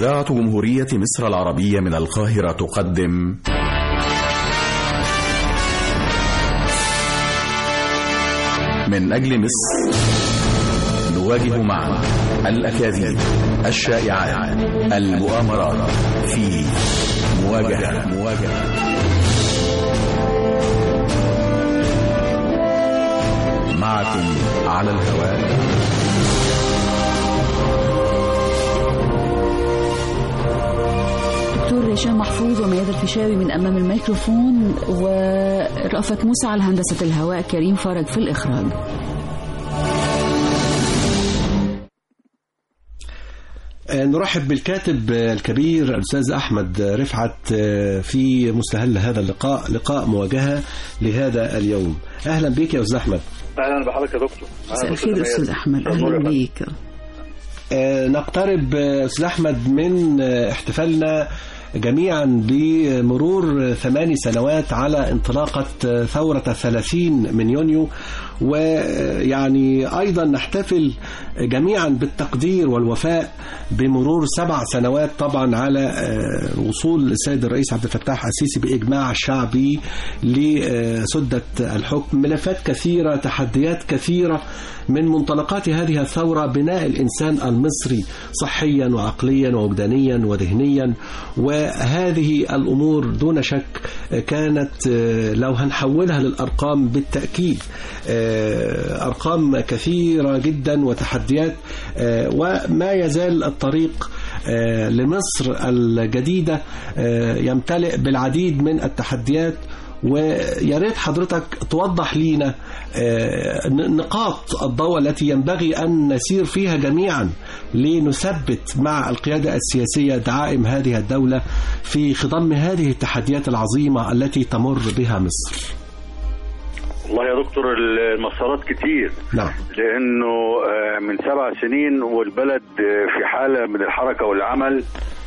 إذاعة جمهورية مصر العربية من القاهرة تقدم من أجل مصر نواجه معا الأكاذيب الشائعات المؤامرات في مواجهة مواجهة معكم على الهواء دكتور هشام محفوظ وميادة الفيشاوي من أمام الميكروفون ورأفت موسى على هندسة الهواء كريم فرج في الإخراج نرحب بالكاتب الكبير الأستاذ أحمد رفعت في مستهل هذا اللقاء لقاء مواجهة لهذا اليوم أهلا بك يا أستاذ أحمد أهلا بحضرتك يا دكتور مساء الخير أستاذ أحمد أهلا بيك نقترب أستاذ أحمد من احتفالنا جميعا بمرور ثماني سنوات على انطلاقة ثورة ثلاثين من يونيو ويعني أيضا نحتفل جميعا بالتقدير والوفاء بمرور سبع سنوات طبعا على وصول السيد الرئيس عبد الفتاح السيسي بإجماع شعبي لسدة الحكم ملفات كثيرة تحديات كثيرة من منطلقات هذه الثورة بناء الإنسان المصري صحيا وعقليا ووجدانيا وذهنيا وهذه الأمور دون شك كانت لو هنحولها للأرقام بالتأكيد أرقام كثيرة جدا وتحديات وما يزال الطريق لمصر الجديدة يمتلئ بالعديد من التحديات ويا ريت حضرتك توضح لينا نقاط الضوء التي ينبغي أن نسير فيها جميعا لنثبت مع القيادة السياسية دعائم هذه الدولة في خضم هذه التحديات العظيمة التي تمر بها مصر والله يا دكتور المسارات كتير نعم لانه من سبع سنين والبلد في حاله من الحركه والعمل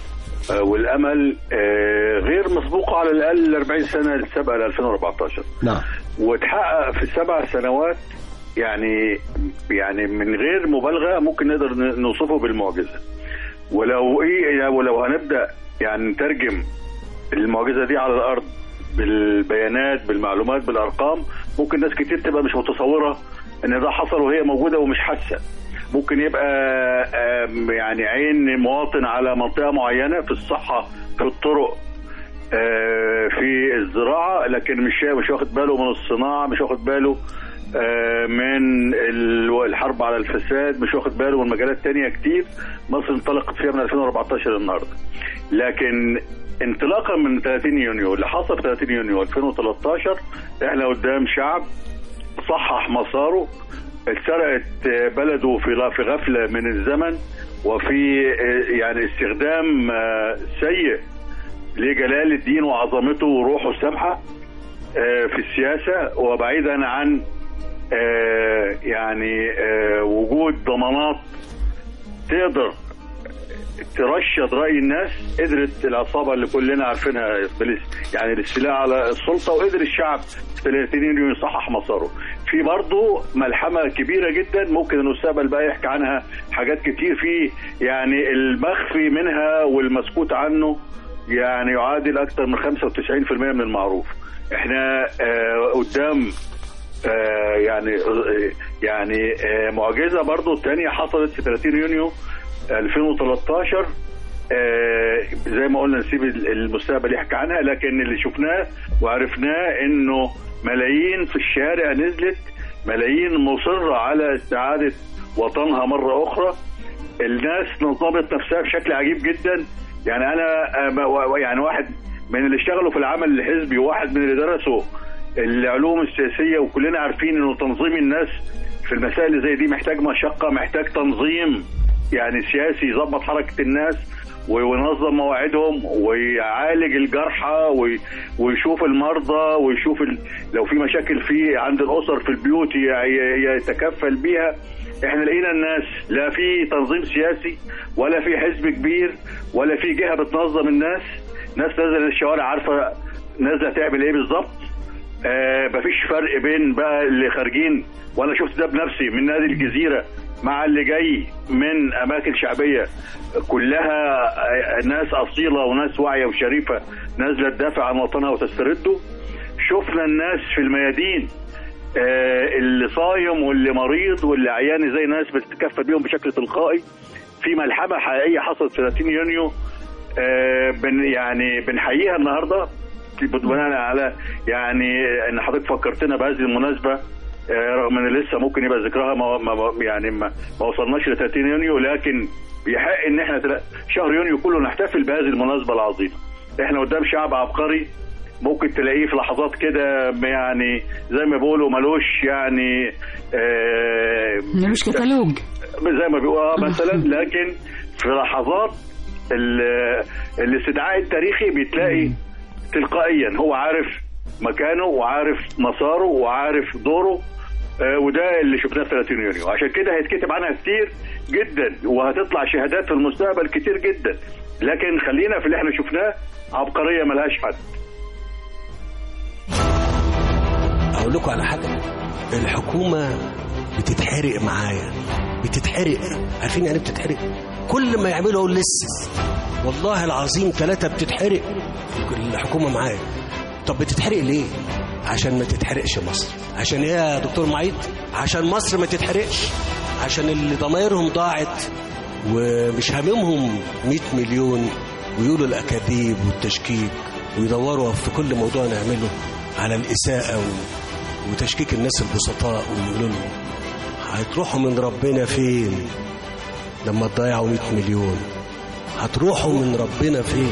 والامل غير مسبوقه على الاقل 40 سنه السابقه ل 2014 نعم وتحقق في السبع سنوات يعني يعني من غير مبالغه ممكن نقدر نوصفه بالمعجزه ولو ايه ولو هنبدا يعني نترجم المعجزه دي على الارض بالبيانات بالمعلومات بالارقام ممكن ناس كتير تبقى مش متصوره ان ده حصل وهي موجوده ومش حاسه ممكن يبقى يعني عين مواطن على منطقه معينه في الصحه في الطرق في الزراعه لكن مش مش واخد باله من الصناعه مش واخد باله من الحرب على الفساد مش واخد باله من مجالات تانية كتير مصر انطلقت فيها من 2014 النهارده لكن انطلاقا من 30 يونيو اللي حصل في 30 يونيو 2013 احنا قدام شعب صحح مساره اتسرقت بلده في في غفله من الزمن وفي يعني استخدام سيء لجلال الدين وعظمته وروحه السامحه في السياسه وبعيدا عن يعني وجود ضمانات تقدر ترشد راي الناس قدرت العصابه اللي كلنا عارفينها يعني الاستيلاء على السلطه وقدر الشعب في 30 يونيو يصحح مساره. في برضه ملحمه كبيره جدا ممكن المستقبل بقى يحكي عنها حاجات كتير في يعني المخفي منها والمسكوت عنه يعني يعادل اكثر من 95% من المعروف. احنا آه قدام آه يعني آه يعني آه معجزه برضه ثانيه حصلت في 30 يونيو 2013 آه زي ما قلنا نسيب المستقبل يحكي عنها لكن اللي شفناه وعرفناه انه ملايين في الشارع نزلت ملايين مصرة على استعادة وطنها مرة أخرى الناس نظمت نفسها بشكل عجيب جدا يعني أنا يعني واحد من اللي اشتغلوا في العمل الحزبي وواحد من اللي درسوا العلوم السياسية وكلنا عارفين انه تنظيم الناس في المسائل اللي زي دي محتاج مشقة محتاج تنظيم يعني سياسي يظبط حركة الناس وينظم مواعيدهم ويعالج الجرحى ويشوف المرضى ويشوف لو في مشاكل في عند الأسر في البيوت يتكفل بيها احنا لقينا الناس لا في تنظيم سياسي ولا في حزب كبير ولا في جهة بتنظم الناس ناس نازله الشوارع عارفة نازلة تعمل ايه بالظبط آه مفيش فرق بين بقى اللي خارجين وانا شفت ده بنفسي من نادي الجزيره مع اللي جاي من اماكن شعبيه كلها ناس اصيله وناس واعيه وشريفه نازله تدافع عن وطنها وتسترده شفنا الناس في الميادين آه، اللي صايم واللي مريض واللي عيان زي ناس بتتكفل بيهم بشكل تلقائي في ملحمه حقيقيه حصلت في 30 يونيو آه، بن يعني بنحييها النهارده بناء على يعني ان حضرتك فكرتنا بهذه المناسبه آه، رغم ان لسه ممكن يبقى ذكرها ما ما- يعني ما, ما وصلناش ل 30 يونيو لكن بيحق ان احنا تلا- شهر يونيو كله نحتفل بهذه المناسبه العظيمه. احنا قدام شعب عبقري ممكن تلاقيه في لحظات كده يعني زي ما بيقولوا ملوش يعني آه ملوش كتالوج زي ما بيقولوا آه مثلا لكن في لحظات ال- الاستدعاء التاريخي بيتلاقي تلقائيا هو عارف مكانه وعارف مساره وعارف دوره آه، وده اللي شفناه في 30 يونيو عشان كده هيتكتب عنها كتير جدا وهتطلع شهادات في المستقبل كتير جدا لكن خلينا في اللي احنا شفناه عبقريه ملهاش حد اقول لكم على حاجه الحكومه بتتحرق معايا بتتحرق عارفين يعني إيه بتتحرق كل ما يعملوا اقول لسه والله العظيم ثلاثه بتتحرق الحكومه معايا طب بتتحرق ليه عشان ما تتحرقش مصر عشان ايه يا دكتور معيد عشان مصر ما تتحرقش عشان اللي ضمايرهم ضاعت ومش هاممهم 100 مليون ويقولوا الاكاذيب والتشكيك ويدوروا في كل موضوع نعمله على الاساءه و... وتشكيك الناس البسطاء ويقولوا لهم هتروحوا من ربنا فين لما تضيعوا 100 مليون هتروحوا من ربنا فين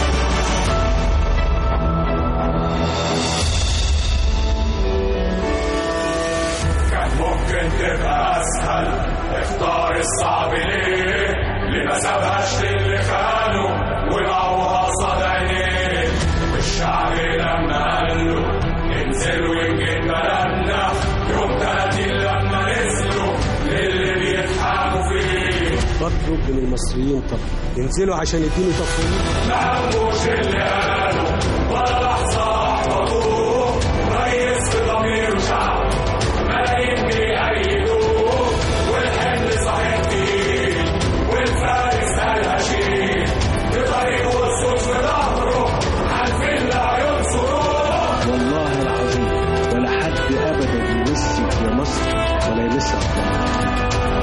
كان ممكن تبقى اسهل اختار الصعب ليه اللي ما سابهاش للي خانوا ولعوها قصاد عينيه والشعب لما قال له انزل ونجيب بلدنا يوم 30 لما نزلوا للي بيتحاموا فيه بطلب من المصريين طب ينزلوا عشان يدينوا تفويض ما هموش اللي قالوا ولا لحظة أحبطوه ريس في ضميره شعب ملايين بيأيدوه والحمل صحيح تقيل والفارس قالها شيل بطريقه والصوت في ظهره عارفين لا ينصروه والله العظيم ولا حد ابدا يمسك يا مصر ولا يمس أفكارها.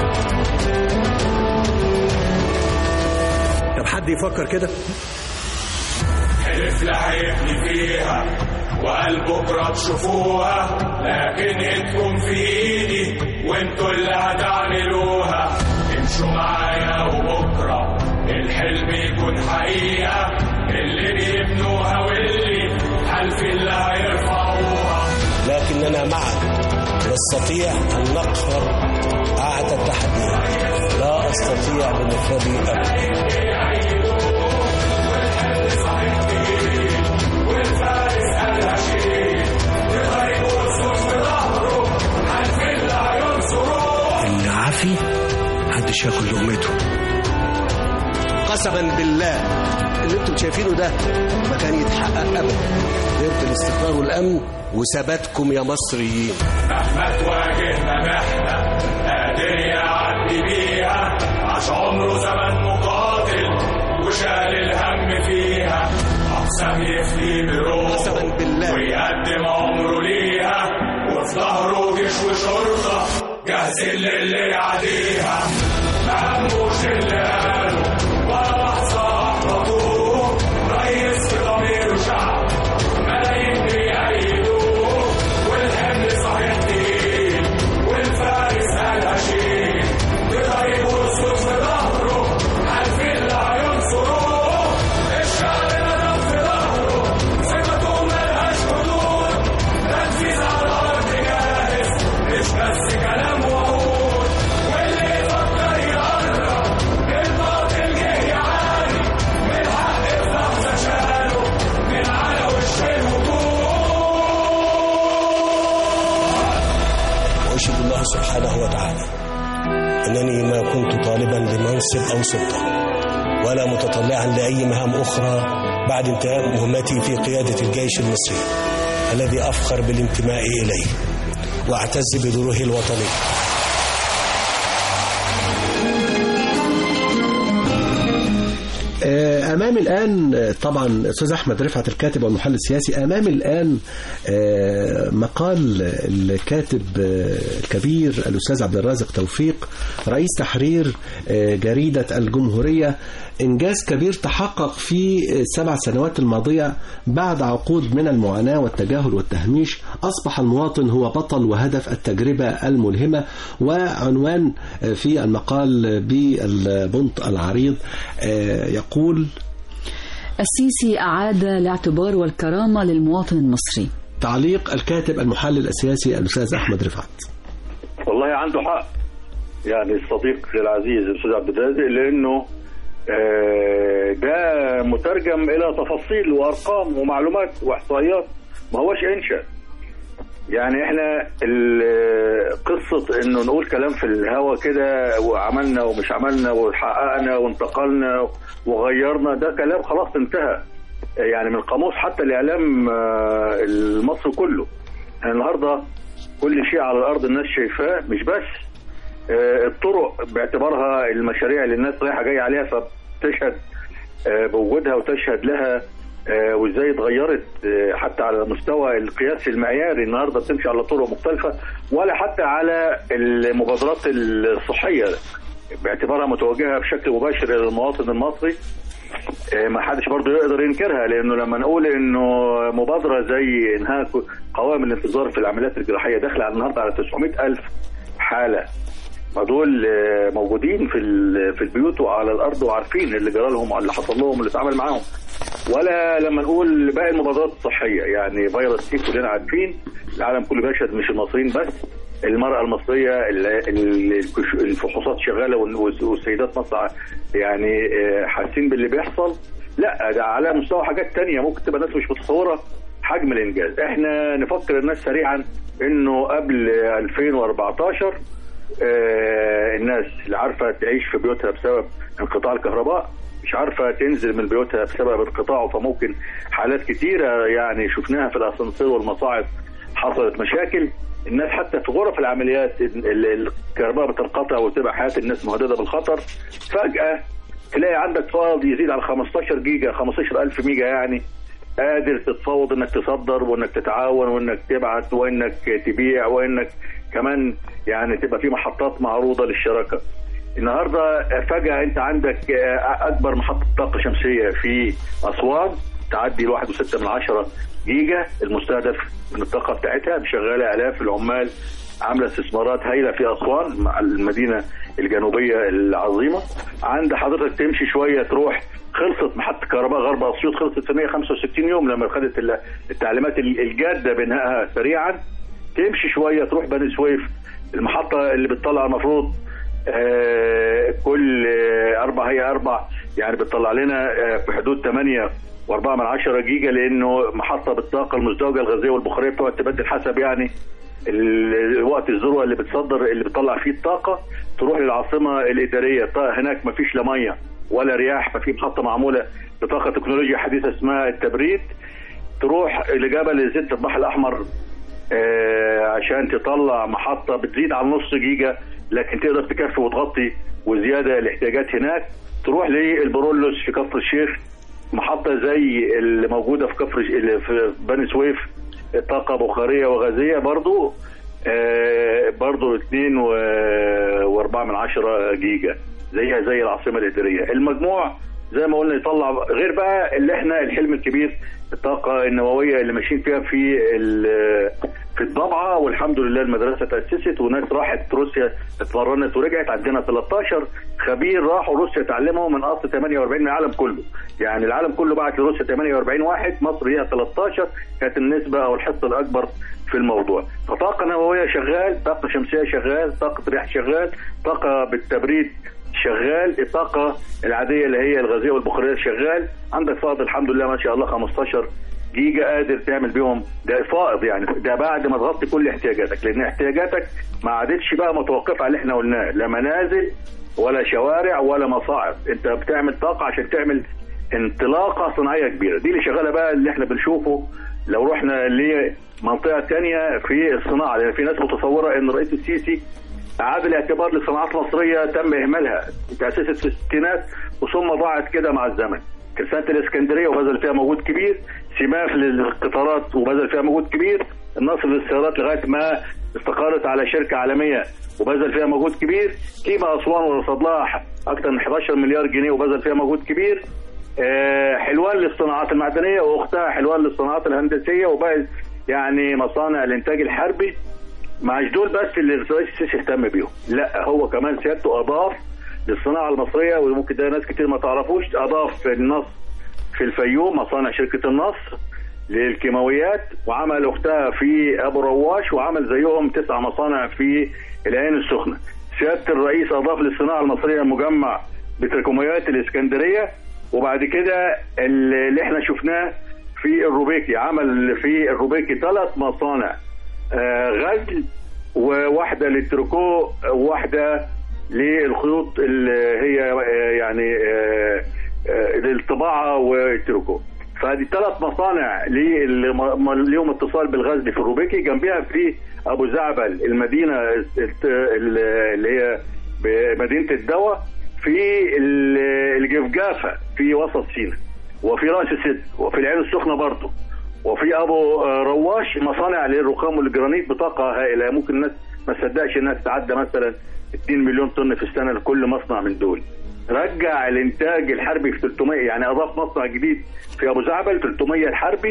طب حد يفكر كده حلف لا هيبني فيها وقال بكرة تشوفوها لكن ايدكم في ايدي وانتوا اللي هتعملوها امشوا معايا وبكرة الحلم يكون حقيقة اللي بيبنوها واللي حلف اللي هيرفعوها لكننا معا نستطيع أن نقهر أعتى التحدي لا أستطيع بمفردي أبدا اللي عافي محدش ياكل لقمته قسما بالله اللي انتم شايفينه ده ما كان يتحقق ابدا غير الاستقرار والامن وثباتكم يا مصريين مهما تواجهنا محنة قادر يعدي بيها عاش عمره زمن مقاتل وشال الهم فيها أقسم يفدي بروحه قسما بالله. ويقدم عمره ليها وفي ظهره جيش وشرطة جاهزين للي يعديها ما هموش اللي قالوا ولا لحظة أحبطوه ريس في ضميره شعب ملايين بيأيدوه والحمل صحيح تقيل والفارس قالها شيل بطريقه الصوت في ظهره عارفين لا ينصروه الشعب مدام في ظهره ثقته ملهاش حدود تنفيذ على الارض جاهز مش بس كلام وعود واللي يفكر يقرب الباطل جه يعاني من حق في لحظه شاله من على وش الهجوم واشهد الله سبحانه وتعالى انني ما كنت طالبا لمنصب او سلطه ولا متطلعا لاي مهام اخرى بعد انتهاء مهمتي في قياده الجيش المصري الذي افخر بالانتماء اليه واعتز بدوره الوطني آه، امام الان آه، طبعا استاذ احمد رفعت الكاتب والمحلل السياسي امام الان آه، مقال الكاتب آه، الكبير الاستاذ عبد الرازق توفيق رئيس تحرير آه، جريده الجمهوريه انجاز كبير تحقق في السبع سنوات الماضيه بعد عقود من المعاناه والتجاهل والتهميش اصبح المواطن هو بطل وهدف التجربه الملهمه وعنوان آه، في المقال بالبنط العريض آه، يقول السيسي أعاد الاعتبار والكرامة للمواطن المصري تعليق الكاتب المحلل السياسي الاستاذ احمد رفعت والله عنده حق يعني الصديق العزيز الاستاذ عبد الرازق لانه آه، ده مترجم الى تفاصيل وارقام ومعلومات واحصائيات ما هوش انشا يعني احنا ال- قصه انه نقول كلام في الهوا كده وعملنا ومش عملنا وحققنا وانتقلنا وغيرنا ده كلام خلاص انتهى يعني من قاموس حتى الاعلام آه، المصري كله يعني النهارده كل شيء على الارض الناس شايفاه مش بس آه، الطرق باعتبارها المشاريع اللي الناس رايحه جايه عليها فبتشهد آه، بوجودها وتشهد لها آه، وازاي اتغيرت آه، حتى على مستوى القياس المعياري النهارده بتمشي على طرق مختلفه ولا حتى على المبادرات الصحيه باعتبارها متوجهه بشكل مباشر الى المواطن المصري آه، ما حدش برضه يقدر ينكرها لانه لما نقول انه مبادره زي انهاء قوائم الانتظار في العمليات الجراحيه داخله على النهارده على 900 الف حاله ما دول آه، موجودين في ال- في البيوت وعلى الارض وعارفين اللي جرى لهم واللي حصل لهم واللي اتعامل معاهم ولا لما نقول باقي المبادرات الصحيه يعني فيروس سي كلنا عارفين العالم كله بيشهد مش المصريين بس المرأة المصرية ال- ال- الكش- الفحوصات شغالة والن- والسيدات مصر يعني آه، حاسين باللي بيحصل لا ده على مستوى حاجات تانية ممكن تبقى الناس مش متصورة حجم الإنجاز احنا نفكر الناس سريعا انه قبل 2014 آه، الناس اللي عارفة تعيش في بيوتها بسبب انقطاع الكهرباء مش عارفة تنزل من بيوتها بسبب انقطاعه فممكن حالات كتيرة يعني شفناها في الأسانسير والمصاعد حصلت مشاكل الناس حتى في غرف العمليات ال- ال- الكهرباء بتنقطع وتبقى حياة الناس مهددة بالخطر فجأة تلاقي عندك فائض يزيد على 15 جيجا 15000 ميجا يعني قادر تتفاوض انك تصدر وانك تتعاون وانك تبعت وانك تبيع وانك كمان يعني تبقى في محطات معروضه للشراكه. النهارده فجاه انت عندك آه، اكبر محطه طاقه شمسيه في اسوان تعدي ال 1.6 من عشرة جيجا المستهدف من الطاقه بتاعتها شغاله الاف العمال عامله استثمارات هائله في اسوان مع المدينه الجنوبيه العظيمه عند حضرتك تمشي شويه تروح خلصت محطه كهرباء غرب اسيوط خلصت في 165 يوم لما خدت ال- التعليمات ال- الجاده بانهائها سريعا تمشي شويه تروح بني سويف المحطه اللي بتطلع المفروض آه، كل آه، اربع هي اربع يعني بتطلع لنا آه، في حدود 8 و4 من 10 جيجا لانه محطه بالطاقه المزدوجه الغازيه والبخاريه بتقعد تبدل حسب يعني ال- وقت الذروه اللي بتصدر اللي بتطلع فيه الطاقه تروح للعاصمه الاداريه طا- هناك ما فيش لا ميه ولا رياح ففي محطه معموله بطاقه تكنولوجيا حديثه اسمها التبريد تروح لجبل زيت البحر الاحمر آه، عشان تطلع محطه بتزيد على نص جيجا لكن تقدر تكفي وتغطي وزياده الاحتياجات هناك تروح للبرولوس في كفر الشيخ محطه زي اللي موجوده في كفر اللي في بني سويف طاقه بخاريه وغازيه برضو آه، برضو 2 و4 من عشرة جيجا زيها زي العاصمه الاداريه المجموع زي ما قلنا يطلع غير بقى اللي احنا الحلم الكبير الطاقه النوويه اللي ماشيين فيها في ال- في الضبعه والحمد لله المدرسه تاسست وناس راحت روسيا اتمرنت ورجعت عندنا 13 خبير راحوا روسيا اتعلموا من اصل 48 من العالم كله يعني العالم كله بعت لروسيا 48 واحد مصر ليها 13 كانت النسبه او الحصه الاكبر في الموضوع فطاقه نوويه شغال طاقه شمسيه شغال طاقه رياح شغال طاقه بالتبريد شغال الطاقة العادية اللي هي الغازية والبخارية شغال عندك فائض الحمد لله ما شاء الله 15 جيجا قادر تعمل بيهم ده فائض يعني ده بعد ما تغطي كل احتياجاتك لان احتياجاتك ما عادتش بقى متوقفة على اللي احنا قلناه لا منازل ولا شوارع ولا مصاعد انت بتعمل طاقة عشان تعمل انطلاقة صناعية كبيرة دي اللي شغالة بقى اللي احنا بنشوفه لو رحنا لمنطقة تانية في الصناعة لان في ناس متصورة ان الرئيس السيسي اعاده الاعتبار لصناعات مصريه تم اهمالها تاسست في الستينات وثم ضاعت كده مع الزمن ترسانة الاسكندريه وبذل فيها مجهود كبير سماف للقطارات وبذل فيها مجهود كبير النصر للسيارات لغايه ما استقرت على شركه عالميه وبذل فيها مجهود كبير كيما اسوان ورصد لها اكثر من 11 مليار جنيه وبذل فيها مجهود كبير آه، حلوان للصناعات المعدنيه واختها حلوان للصناعات الهندسيه وباقي يعني مصانع الانتاج الحربي مع دول بس اللي الرئيس السيسي اهتم بيهم لا هو كمان سيادته اضاف للصناعه المصريه وممكن ده ناس كتير ما تعرفوش اضاف في النصر في الفيوم مصانع شركه النصر للكيماويات وعمل اختها في ابو رواش وعمل زيهم تسع مصانع في العين السخنه سياده الرئيس اضاف للصناعه المصريه مجمع بتركميات الاسكندريه وبعد كده اللي احنا شفناه في الروبيكي عمل في الروبيكي ثلاث مصانع آه، غزل وواحده للتركو وواحده للخيوط اللي هي آه، يعني آه، آه، للطباعه والتركو فدي ثلاث مصانع ليه- اللي م- م- ليهم اتصال بالغزل في الروبيكي جنبها في ابو زعبل المدينه الت- ال- اللي هي بمدينه الدواء في ال- الجفجافه في وسط سيناء وفي راس السد وفي العين السخنه برضه وفي ابو آه، رواش مصانع للرخام والجرانيت بطاقه هائله ممكن الناس ما تصدقش انها تتعدى مثلا 2 مليون طن في السنه لكل مصنع من دول رجع الانتاج الحربي في 300 يعني اضاف مصنع جديد في ابو زعبل 300 الحربي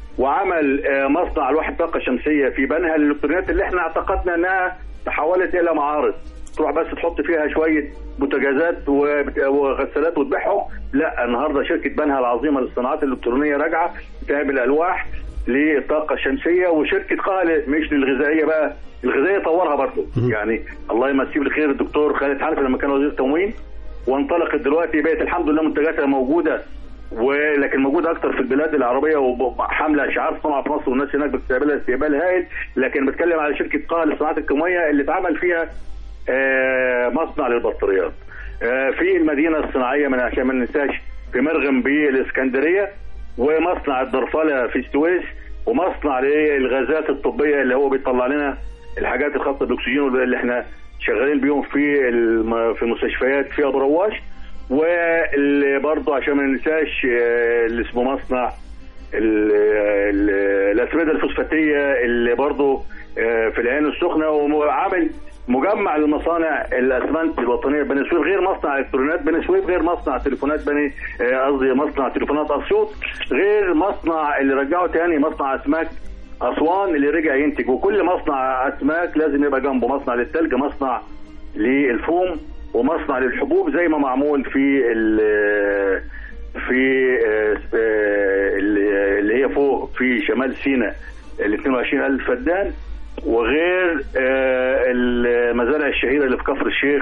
وعمل آه، مصنع الواحد طاقه شمسيه في بنها للالكترونيات اللي احنا اعتقدنا انها تحولت الى معارض تروح بس تحط فيها شويه بوتاجازات وبت- وغسالات وتبيعهم لا النهارده شركه بنها العظيمه للصناعات الالكترونيه راجعه بتعمل الواح للطاقه الشمسيه وشركه خالد مش للغذائيه بقى الغذائيه طورها برضه يعني الله يمسيه بالخير الدكتور خالد حنفي لما كان وزير التموين وانطلقت دلوقتي بقت الحمد لله منتجاتها موجوده ولكن موجوده اكتر في البلاد العربيه وحامله شعار صنع في مصر والناس هناك بتستقبلها استقبال هائل لكن بتكلم على شركه قاع للصناعات الكيماويه اللي اتعمل فيها آه، مصنع للبطاريات آه، في المدينه الصناعيه من عشان ما ننساش في مرغم بالاسكندريه ومصنع الدرفله في السويس ومصنع للغازات الطبيه اللي هو بيطلع لنا الحاجات الخاصه بالاكسجين اللي احنا شغالين بيهم في الم- في المستشفيات في ابو رواش واللي برضه عشان ما ننساش آه، اللي اسمه مصنع ال- ال- الاسمده الفوسفاتيه اللي برضه آه، في العين السخنه وعامل مجمع للمصانع الاسمنت الوطنيه بني سويف غير مصنع الكترونات بني سويف غير مصنع تليفونات بني آه، قصدي مصنع تليفونات اسيوط غير مصنع اللي رجعه تاني مصنع اسماك اسوان اللي رجع ينتج وكل مصنع اسماك لازم يبقى جنبه مصنع للثلج مصنع للفوم ومصنع للحبوب زي ما معمول في ال- في آه، آه، اللي هي فوق في شمال سيناء ال 22 ألف فدان وغير آه، المزارع الشهيرة اللي في كفر الشيخ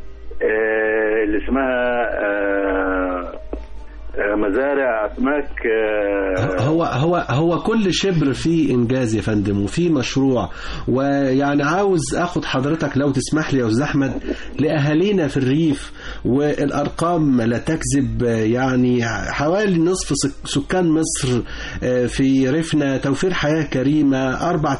آه، اللي اسمها آه، آه، مزارع أسماك آه، هو هو هو كل شبر فيه انجاز يا فندم وفيه مشروع ويعني عاوز اخد حضرتك لو تسمح لي يا استاذ احمد لاهالينا في الريف والارقام لا تكذب يعني حوالي نصف سك- سكان مصر آه، في ريفنا توفير حياه كريمه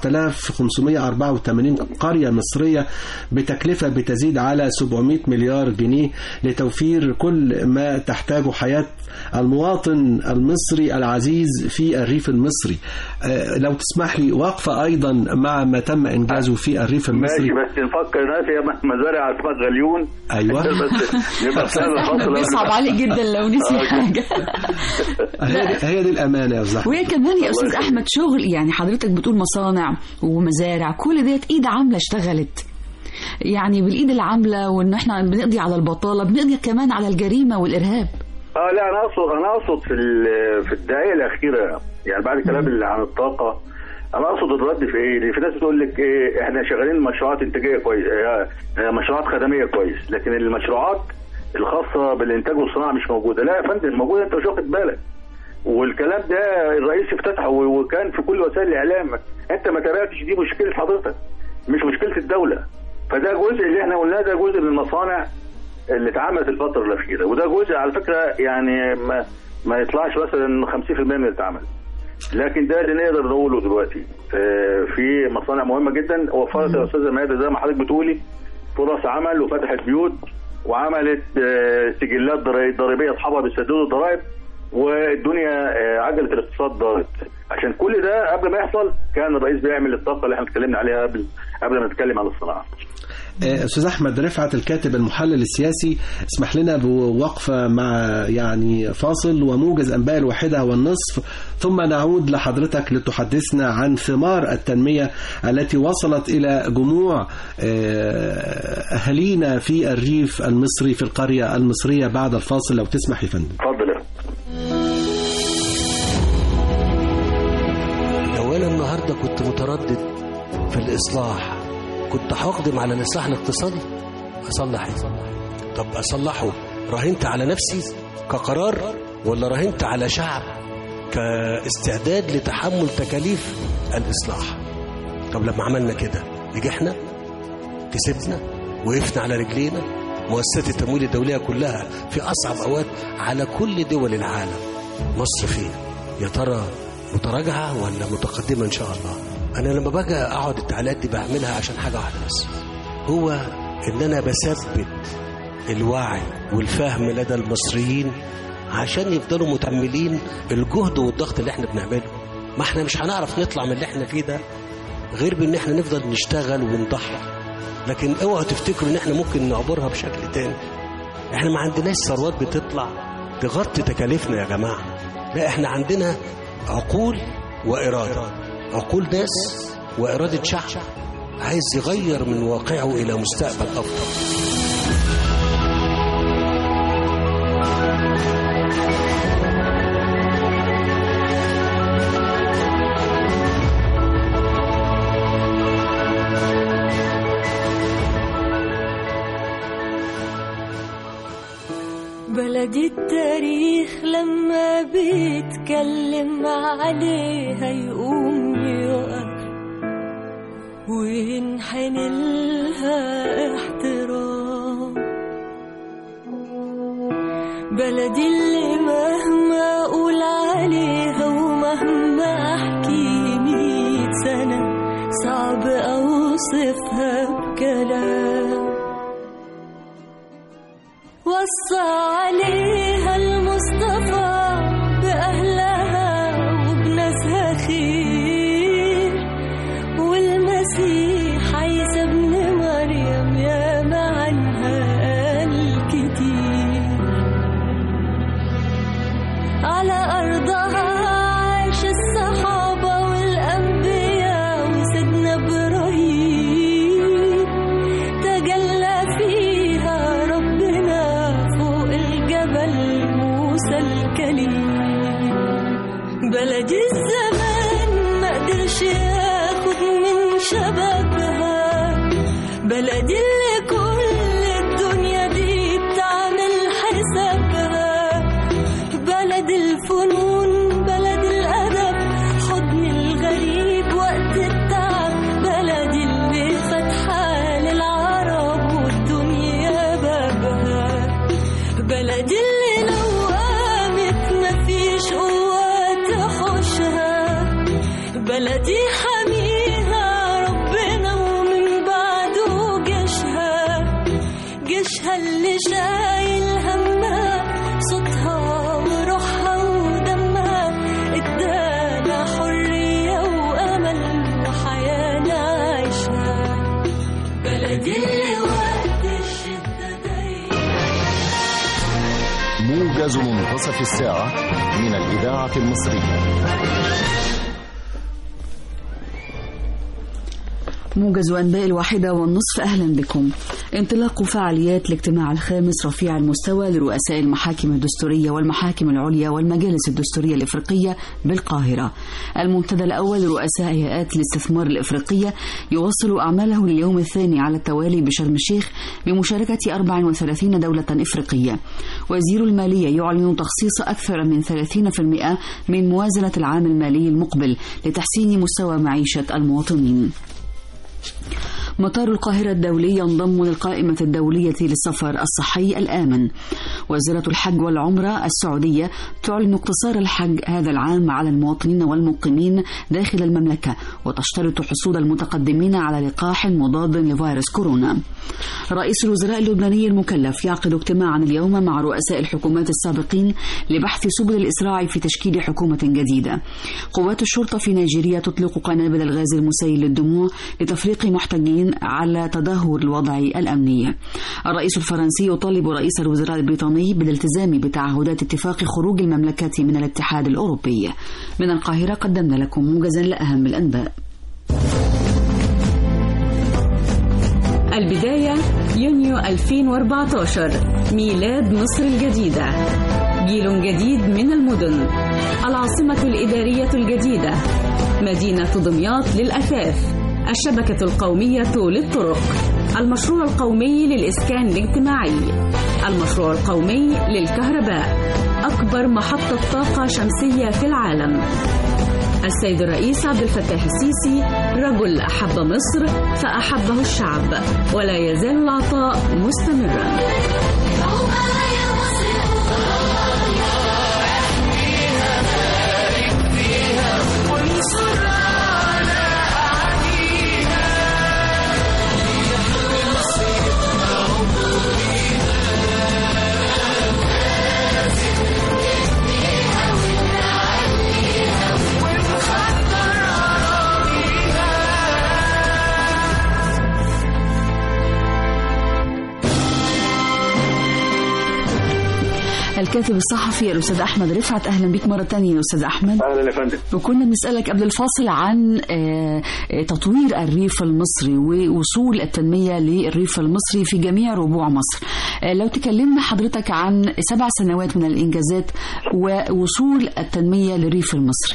4584 قريه مصريه بتكلفه بتزيد على 700 مليار جنيه لتوفير كل ما تحتاجه حياه المواطن المصري العزيز في الريف المصري آه، لو تسمح لي وقفة أيضا مع ما تم إنجازه في الريف المصري ماشي بس نفكر ناس هي مزارع أسماك غليون أيوة. بس نبقى في هذا الفصل بيصعب عليه جدا لو نسي حاجه هي دي, هي دي الأمانة يا أستاذ وهي كمان يا استاذ احمد شغل يعني حضرتك بتقول مصانع ومزارع كل ديت ايد عامله اشتغلت يعني بالايد العامله وان احنا بنقضي على البطاله بنقضي كمان على الجريمه والارهاب اه لا انا اقصد انا اقصد في ال- في الدقائق الاخيره يعني بعد الكلام اللي عن الطاقه انا اقصد الرد في ايه؟ لان في ناس بتقول لك ايه احنا شغالين مشروعات انتاجيه كويس اه، اه، مشروعات خدميه كويس لكن المشروعات الخاصه بالانتاج والصناعه مش موجوده لا يا فندم موجوده انت مش واخد بالك والكلام ده الرئيس افتتحه و- وكان في كل وسائل الاعلام انت ما تابعتش دي مشكله حضرتك مش مشكله الدوله فده جزء اللي احنا قلناه ده جزء من المصانع اللي اتعملت الفتره الاخيره وده جزء على فكره يعني ما ما يطلعش مثلا 50% من اللي اتعمل لكن ده اللي نقدر نقوله دلوقتي آه، في مصانع مهمه جدا وفرت يا استاذه ماده زي ما حضرتك بتقولي فرص عمل وفتحت بيوت وعملت آه، سجلات ضري- ضريبيه اصحابها بيسددوا الضرائب والدنيا آه، عجله الاقتصاد دارت عشان كل ده قبل ما يحصل كان الرئيس بيعمل الطاقه اللي احنا اتكلمنا عليها قبل قبل ما نتكلم عن الصناعه آه، استاذ احمد رفعت الكاتب المحلل السياسي اسمح لنا بوقفه مع يعني فاصل وموجز انباء الواحده والنصف ثم نعود لحضرتك لتحدثنا عن ثمار التنميه التي وصلت الى جموع آه، اهالينا في الريف المصري في القريه المصريه بعد الفاصل لو تسمح يا فندم اتفضل يا فندم. لو انا النهارده كنت متردد في الاصلاح كنت هقدم على الاصلاح الاقتصادي اصلح ايه طب اصلحه راهنت على نفسي كقرار ولا راهنت على شعب كاستعداد لتحمل تكاليف الاصلاح طب لما عملنا كده نجحنا كسبنا وقفنا على رجلينا مؤسسات التمويل الدولية كلها في أصعب أوقات على كل دول العالم مصر فين يا ترى متراجعة ولا متقدمة إن شاء الله أنا لما باجي أقعد التعليقات دي بعملها عشان حاجة واحدة بس هو إن أنا بثبت الوعي والفهم لدى المصريين عشان يفضلوا متأملين الجهد والضغط اللي احنا بنعمله ما احنا مش هنعرف نطلع من اللي احنا فيه ده غير بان احنا نفضل نشتغل ونضحي لكن اوعوا تفتكروا ان احنا ممكن نعبرها بشكل تاني احنا ما عندناش ثروات بتطلع تغطي تكاليفنا يا جماعه لا احنا عندنا عقول واراده عقول ناس واراده شعب عايز يغير من واقعه الى مستقبل افضل بلدي التاريخ لما بيتكلم عليها يقوم يقف وينحني لها احترام بلدي اللي مهما اقول عليها ومهما احكي ميت سنة صعب اوصفها بكلام وصى عليها المصطفى بأهلها وبناسها خير والمسيح عيسى ابن مريم يا عنها قال كتير على أرضها عاش الصحابة والأنبياء وسيدنا إبراهيم تجلى فيها ربنا فوق الجبل موسى الكليم بلد الزمان ما قدرش ياخد من شبابها بلد اللي كل الدنيا دي بتعمل حسابها بلد الفنون بلد الأدب حضن الغريب وقت التعب بلد اللي فاتحة للعرب والدنيا بابها بلد اللي لو قامت مفيش قوة تحوشها بلدي حميها ربنا ومن بعده جيشها جيشها اللي شايل همها صوتها وروحها ودمها ادانا حرية وأمل وحياة نعيشها بلدي اللي وقت الشدة دايما موجز منتصف الساعة من الإذاعة المصرية موجز أنباء الواحدة والنصف أهلا بكم انطلاق فعاليات الاجتماع الخامس رفيع المستوى لرؤساء المحاكم الدستورية والمحاكم العليا والمجالس الدستورية الإفريقية بالقاهرة المنتدى الأول لرؤساء هيئات الاستثمار الإفريقية يواصل أعماله لليوم الثاني على التوالي بشرم الشيخ بمشاركة 34 دولة إفريقية وزير المالية يعلن تخصيص أكثر من 30% من موازنة العام المالي المقبل لتحسين مستوى معيشة المواطنين مطار القاهرة الدولي ينضم للقائمة الدولية للسفر الصحي الآمن وزارة الحج والعمرة السعودية تعلن اقتصار الحج هذا العام على المواطنين والمقيمين داخل المملكة وتشترط حصول المتقدمين على لقاح مضاد لفيروس كورونا رئيس الوزراء اللبناني المكلف يعقد اجتماعا اليوم مع رؤساء الحكومات السابقين لبحث سبل الإسراع في تشكيل حكومة جديدة قوات الشرطة في نيجيريا تطلق قنابل الغاز المسيل للدموع لتفريق محتجين على تدهور الوضع الأمني الرئيس الفرنسي يطالب رئيس الوزراء البريطاني بالالتزام بتعهدات اتفاق خروج المملكة من الاتحاد الأوروبي من القاهرة قدمنا لكم موجزا لأهم الأنباء البداية يونيو 2014 ميلاد مصر الجديدة جيل جديد من المدن العاصمة الإدارية الجديدة مدينة دمياط للأثاث الشبكة القومية للطرق المشروع القومي للإسكان الاجتماعي المشروع القومي للكهرباء أكبر محطة طاقة شمسية في العالم السيد الرئيس عبد الفتاح السيسي رجل أحب مصر فأحبه الشعب ولا يزال العطاء مستمرا الكاتب الصحفي الأستاذ أحمد رفعت أهلا بك مرة تانية يا أستاذ أحمد اهلا يا فندم وكنا بنسألك قبل الفاصل عن آه، آه، تطوير الريف المصري ووصول التنمية للريف المصري في جميع ربوع مصر آه، لو تكلمنا حضرتك عن سبع سنوات من الإنجازات ووصول التنمية للريف المصري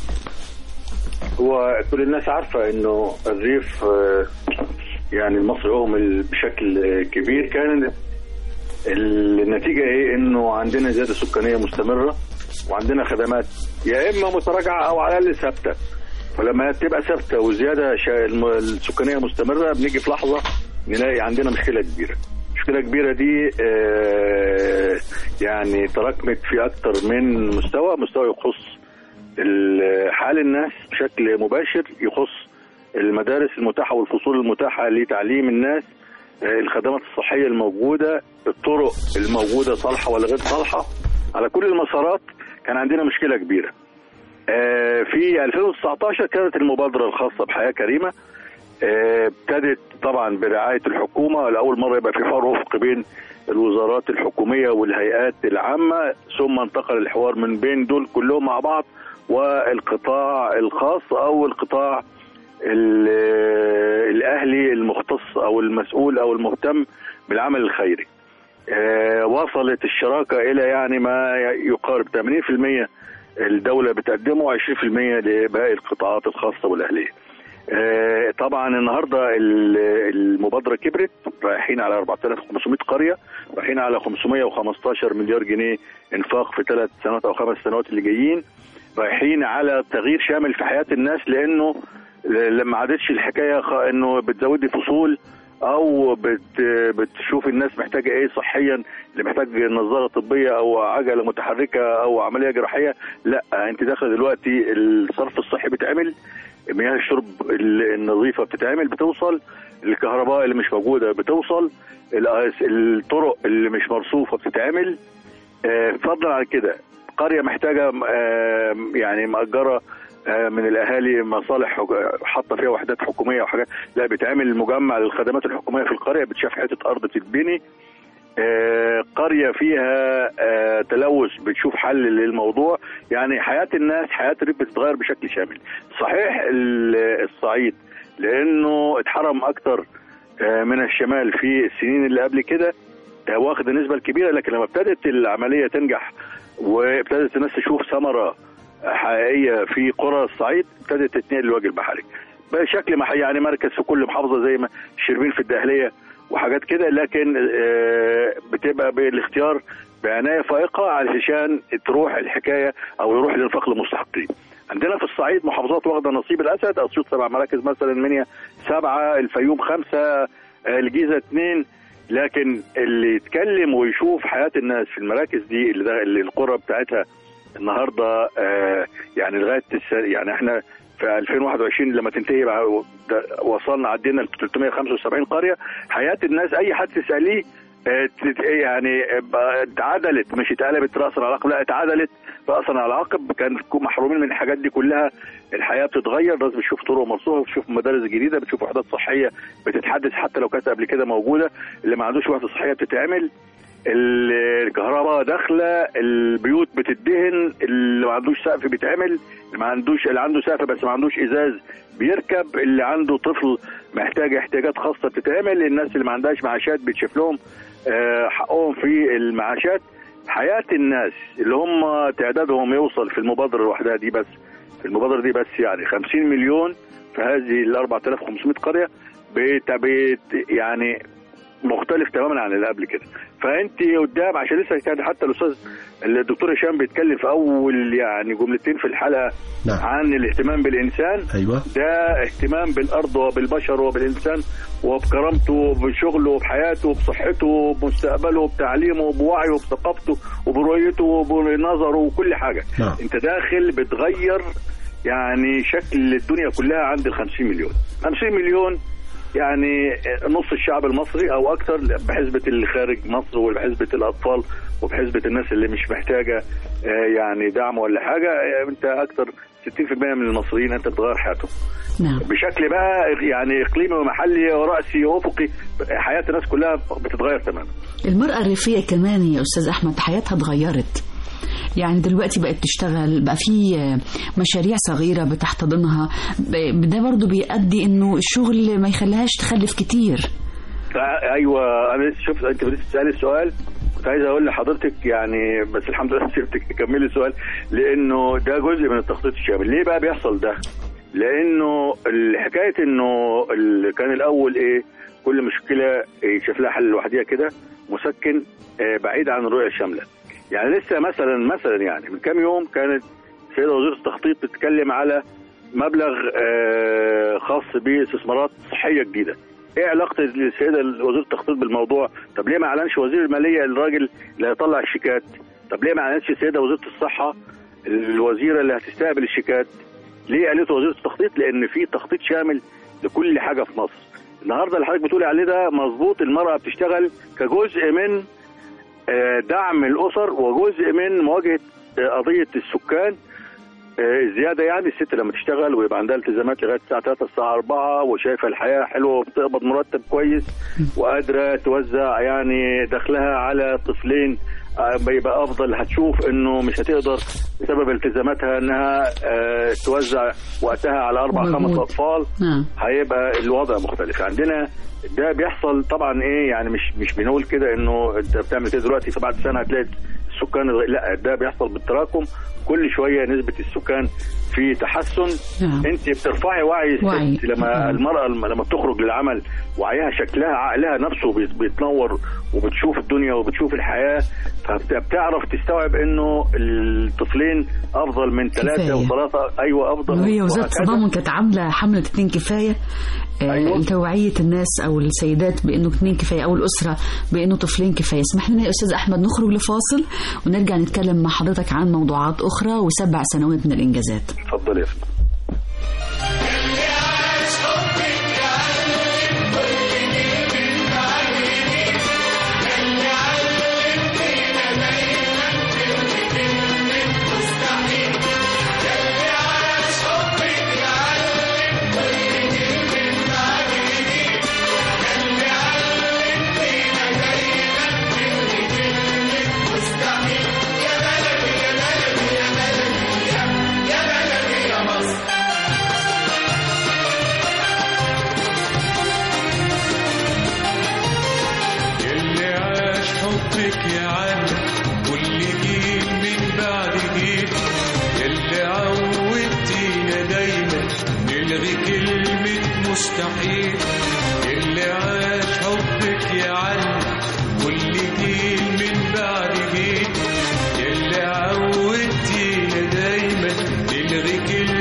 هو كل الناس عارفه انه الريف آه، يعني المصري اهمل بشكل آه، كبير كانت النتيجه ايه انه عندنا زياده سكانيه مستمره وعندنا خدمات يا اما متراجعه او على الاقل ثابته فلما تبقى ثابته وزياده شا- الم- السكانيه مستمره بنيجي في لحظه نلاقي عندنا مشكله كبيره المشكله الكبيره دي آه، يعني تراكمت في اكتر من مستوى مستوى يخص ال- حال الناس بشكل مباشر يخص المدارس المتاحه والفصول المتاحه لتعليم الناس آه، الخدمات الصحيه الموجوده الطرق الموجوده صالحه ولا غير صالحه على كل المسارات كان عندنا مشكله كبيره آه، في 2019 كانت المبادره الخاصه بحياه كريمه آه، ابتدت طبعا برعايه الحكومه لاول مره يبقى في حوار افق بين الوزارات الحكوميه والهيئات العامه ثم انتقل الحوار من بين دول كلهم مع بعض والقطاع الخاص او القطاع ال- الاهلي المختص او المسؤول او المهتم بالعمل الخيري. آه، وصلت الشراكه الى يعني ما يقارب 80% الدوله بتقدمه و20% لباقي القطاعات الخاصه والاهليه. آه، طبعا النهارده ال- المبادره كبرت رايحين على 4500 قريه رايحين على 515 مليار جنيه انفاق في ثلاث سنوات او خمس سنوات اللي جايين رايحين على تغيير شامل في حياه الناس لانه لما عادتش الحكايه خ- انه بتزودي فصول او بت بتشوف الناس محتاجه ايه صحيا اللي محتاج نظاره طبيه او عجله متحركه او عمليه جراحيه لا انت داخله دلوقتي الصرف الصحي بيتعمل مياه الشرب ال- النظيفه بتتعمل بتوصل الكهرباء اللي مش موجوده بتوصل الأس- الطرق اللي مش مرصوفه بتتعمل آه، فضلا عن كده قريه محتاجه آه، يعني مأجره آه، من الاهالي مصالح حك- حاطه فيها وحدات حكوميه وحاجات لا بيتعمل مجمع للخدمات الحكوميه في القريه بتشاف حته ارض بتتبني آه، قريه فيها آه، تلوث بتشوف حل للموضوع يعني حياه الناس حياه الريف بتتغير بشكل شامل صحيح ال- الصعيد لانه اتحرم اكتر آه، من الشمال في السنين اللي قبل كده آه، واخد النسبه الكبيره لكن لما ابتدت العمليه تنجح وابتدت الناس تشوف ثمره حقيقيه في قرى الصعيد ابتدت تتنقل للوجه البحري بشكل مح- يعني مركز في كل محافظه زي ما شربين في الداخليه وحاجات كده لكن آه، بتبقى بالاختيار بعنايه فائقه علشان تروح الحكايه او يروح الانفاق للمستحقين. عندنا في الصعيد محافظات واخده نصيب الاسد اسيوط سبع مراكز مثلا منيا سبعه الفيوم خمسه آه، الجيزه اثنين لكن اللي يتكلم ويشوف حياه الناس في المراكز دي اللي, ده اللي القرى بتاعتها النهارده آه، يعني لغايه الس- يعني احنا في 2021 لما تنتهي بقى ده- وصلنا عدينا ل 375 قريه حياه الناس اي حد تساليه آه، تت- يعني آه، بقى اتعدلت مش اتقلبت راسا على عقب لا اتعدلت راسا على عقب كان محرومين من الحاجات دي كلها الحياه بتتغير الناس بتشوف طرق مرسومه بتشوف مدارس جديده بتشوف وحدات صحيه بتتحدث حتى لو كانت قبل كده موجوده اللي ما عندوش وحده صحيه بتتعمل ال- الكهرباء داخله البيوت بتدهن اللي ما عندوش سقف بيتعمل اللي ما عندوش اللي عنده سقف بس ما عندوش ازاز بيركب اللي عنده طفل محتاج احتياجات خاصه بتتعمل الناس اللي ما عندهاش معاشات بيتشاف لهم آه، حقهم في المعاشات حياه الناس اللي هم تعدادهم يوصل في المبادره لوحدها دي بس في المبادره دي بس يعني 50 مليون في هذه ال 4500 قريه بيت بيت يعني مختلف تماما عن اللي قبل كده فانت قدام عشان لسه كان حتى الاستاذ الدكتور هشام بيتكلم في اول يعني جملتين في الحلقه نعم. عن الاهتمام بالانسان ايوه ده اهتمام بالارض وبالبشر وبالانسان وبكرامته وبشغله وبحياته وبصحته وبمستقبله وبتعليمه وبوعيه وبثقافته وبرؤيته وبنظره وكل حاجه نعم. انت داخل بتغير يعني شكل الدنيا كلها عند ال 50 مليون 50 مليون يعني نص الشعب المصري او اكثر بحسبه اللي خارج مصر وبحسبه الاطفال وبحسبه الناس اللي مش محتاجه آه، يعني دعم ولا حاجه آه، انت اكثر 60% من المصريين انت بتغير حياتهم نعم بشكل بقى يعني اقليمي ومحلي وراسي وافقي حياه الناس كلها بتتغير تماما المرأة الريفية كمان يا أستاذ أحمد حياتها اتغيرت يعني دلوقتي بقت تشتغل بقى في مشاريع صغيرة بتحتضنها ب- ده برضو بيؤدي انه الشغل ما يخليهاش تخلف كتير فا- ايوه انا لسه شفت انت لسه بتسالي السؤال كنت عايز اقول لحضرتك يعني بس الحمد لله سبتك تكملي السؤال لانه ده جزء من التخطيط الشامل ليه بقى بيحصل ده لانه الحكايه انه اللي كان الاول ايه كل مشكله يشوف لها حل لوحديها كده مسكن آه، بعيد عن الرؤيه الشامله يعني لسه مثلا مثلا يعني من كام يوم كانت سيده وزيره التخطيط بتتكلم على مبلغ آه، خاص باستثمارات صحيه جديده ايه علاقه السيده وزيره التخطيط بالموضوع طب ليه ما اعلنش وزير الماليه الراجل اللي هيطلع الشيكات طب ليه ما اعلنش السيده وزيره الصحه الوزيره اللي هتستقبل الشيكات ليه قالت وزيره التخطيط لان في تخطيط شامل لكل حاجه في مصر النهارده اللي حضرتك بتقولي عليه ده مظبوط المراه بتشتغل كجزء من آه، دعم الاسر وجزء من مواجهه آه، قضيه السكان آه، الزياده يعني الست لما تشتغل ويبقى عندها التزامات لغايه الساعه 3 الساعه 4 وشايفه الحياه حلوه وبتقبض مرتب كويس وقادره توزع يعني دخلها على طفلين آه، بيبقى افضل هتشوف انه مش هتقدر بسبب التزاماتها انها آه، توزع وقتها على اربع مظبوط. خمس اطفال نعم هيبقى الوضع مختلف عندنا ده بيحصل طبعا ايه يعني مش مش بنقول كده انه انت بتعمل كده دلوقتي فبعد سنه هتلاقي السكان اتغ- لا ده بيحصل بالتراكم كل شويه نسبه السكان في تحسن نعم. انت بترفعي وعي الست وعي. لما نعم. المراه لما لما بتخرج للعمل وعيها شكلها عقلها نفسه بيت- بيتنور وبتشوف الدنيا وبتشوف الحياه فبتعرف تستوعب انه الطفلين افضل من ثلاثه كفاية. وثلاثه ايوه افضل وهي وزارة وهكذا. التضامن كانت عاملة حملة اتنين كفاية آه، أيوة. لتوعية الناس أو السيدات بأنه اتنين كفاية أو الأسرة بأنه طفلين كفاية اسمح لنا يا أستاذ أحمد نخرج لفاصل ونرجع نتكلم مع حضرتك عن موضوعات أخرى وسبع سنوات من الإنجازات اتفضل يا فندم اللي عاش حبك يا عم كل جيل من بعد جيل اللي عودتينا دايما نلغي كلمة مستحيل اللي عاش حبك يا عم كل جيل من بعد جيل اللي عودتينا دايما نلغي كلمة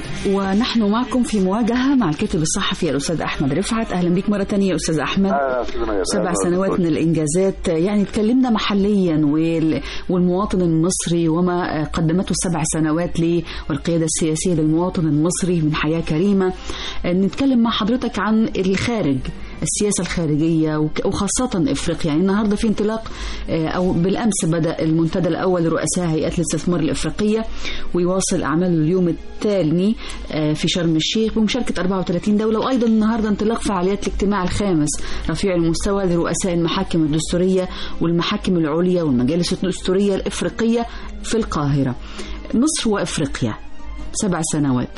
ونحن معكم في مواجهة مع الكاتب الصحفي الأستاذ أحمد رفعت أهلا بك مرة تانية يا أستاذ أحمد سبع سنوات من الإنجازات يعني تكلمنا محليا وال- والمواطن المصري وما قدمته السبع سنوات ليه والقيادة السياسية للمواطن المصري من حياة كريمة نتكلم مع حضرتك عن الخارج السياسة الخارجية وك- وخاصة إفريقيا يعني النهاردة في انطلاق آه، أو بالأمس بدأ المنتدى الأول لرؤساء هيئات الاستثمار الإفريقية ويواصل أعماله اليوم التالي آه، في شرم الشيخ بمشاركة 34 دولة وأيضا النهاردة انطلاق فعاليات الاجتماع الخامس رفيع المستوى لرؤساء المحاكم الدستورية والمحاكم العليا والمجالس الدستورية الإفريقية في القاهرة مصر وإفريقيا سبع سنوات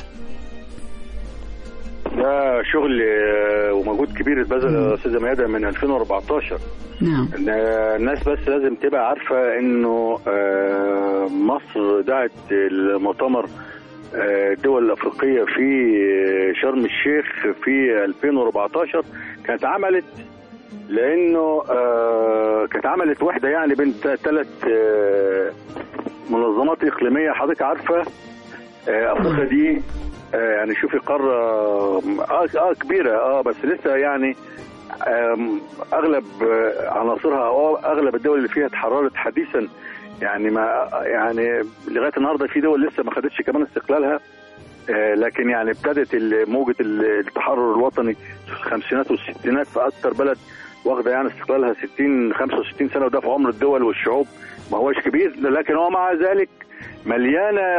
ده شغل آه، ومجهود كبير اتبذل يا استاذه ميادة من 2014 نعم إن الناس بس لازم تبقى عارفه انه آه، مصر دعت المؤتمر آه، الدول الافريقيه في شرم الشيخ في 2014 كانت عملت لانه آه، كانت عملت وحده يعني بين ثلاث منظمات اقليميه حضرتك عارفه آه، افريقيا دي آه، يعني شوفي قاره اه اه كبيره اه بس لسه يعني آم، اغلب آه، عناصرها او اغلب الدول اللي فيها اتحررت حديثا يعني ما يعني لغايه النهارده في دول لسه ما خدتش كمان استقلالها آه، لكن يعني ابتدت ال- موجه ال- التحرر الوطني في الخمسينات والستينات في اكثر بلد واخده يعني استقلالها 60 65 سنه وده في عمر الدول والشعوب ما هوش كبير لكن هو مع ذلك مليانه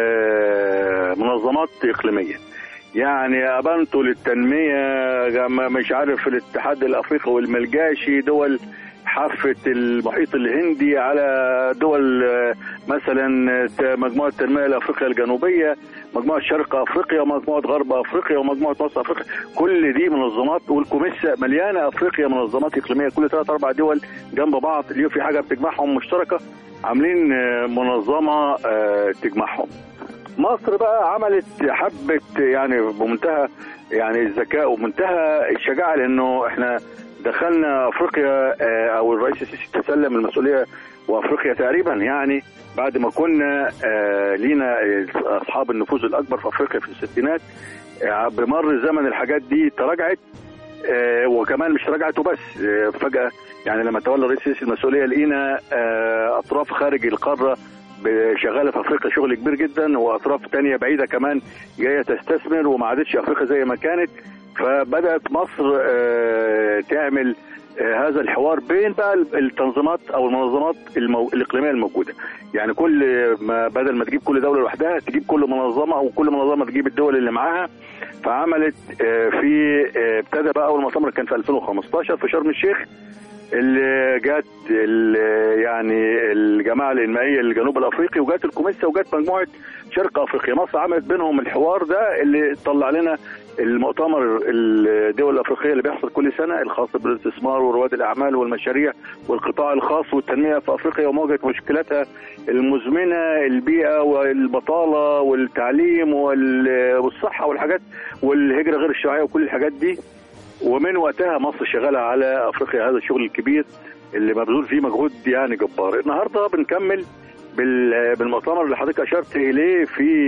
آه، منظمات اقليميه يعني ابانتو للتنميه جم- مش عارف الاتحاد الافريقي والملجاشي دول حافه المحيط الهندي على دول آه، مثلا آه، مجموعه التنميه الافريقيه الجنوبيه مجموعه شرق افريقيا ومجموعه غرب افريقيا ومجموعه وسط افريقيا كل دي منظمات والكوميسا مليانه افريقيا منظمات اقليميه كل ثلاث اربع دول جنب بعض اليوم في حاجه بتجمعهم مشتركه عاملين آه، منظمه آه، تجمعهم مصر بقى عملت حبة يعني بمنتهى يعني الذكاء ومنتهى الشجاعة لأنه احنا دخلنا أفريقيا آه، أو الرئيس السيسي تسلم المسؤولية وأفريقيا تقريبا يعني بعد ما كنا آه، لينا أصحاب النفوذ الأكبر في أفريقيا في الستينات آه، بمر زمن الحاجات دي تراجعت آه، وكمان مش تراجعت وبس آه، فجأة يعني لما تولى الرئيس السيسي المسؤولية لقينا آه، أطراف خارج القارة شغاله في افريقيا شغل كبير جدا واطراف تانية بعيده كمان جايه تستثمر وما عادتش افريقيا زي ما كانت فبدات مصر آه، تعمل آه، هذا الحوار بين بقى التنظيمات او المنظمات المو... الاقليميه الموجوده يعني كل ما بدل ما تجيب كل دوله لوحدها تجيب كل منظمه او كل منظمه تجيب الدول اللي معاها فعملت آه، في آه، ابتدى بقى اول مؤتمر كان في 2015 في شرم الشيخ اللي جت ال- يعني الجماعه الانمائيه الجنوب الافريقي وجت الكوميسا وجت مجموعه شرق افريقيا مصر عملت بينهم الحوار ده اللي طلع لنا المؤتمر الدول الافريقيه اللي بيحصل كل سنه الخاص بالاستثمار ورواد الاعمال والمشاريع والقطاع الخاص والتنميه في افريقيا ومواجهه مشكلاتها المزمنه البيئه والبطاله والتعليم وال- والصحه والحاجات والهجره غير الشرعيه وكل الحاجات دي ومن وقتها مصر شغاله على افريقيا هذا الشغل الكبير اللي مبذول فيه مجهود يعني جبار النهارده بنكمل بال- بالمؤتمر اللي حضرتك اشرت اليه في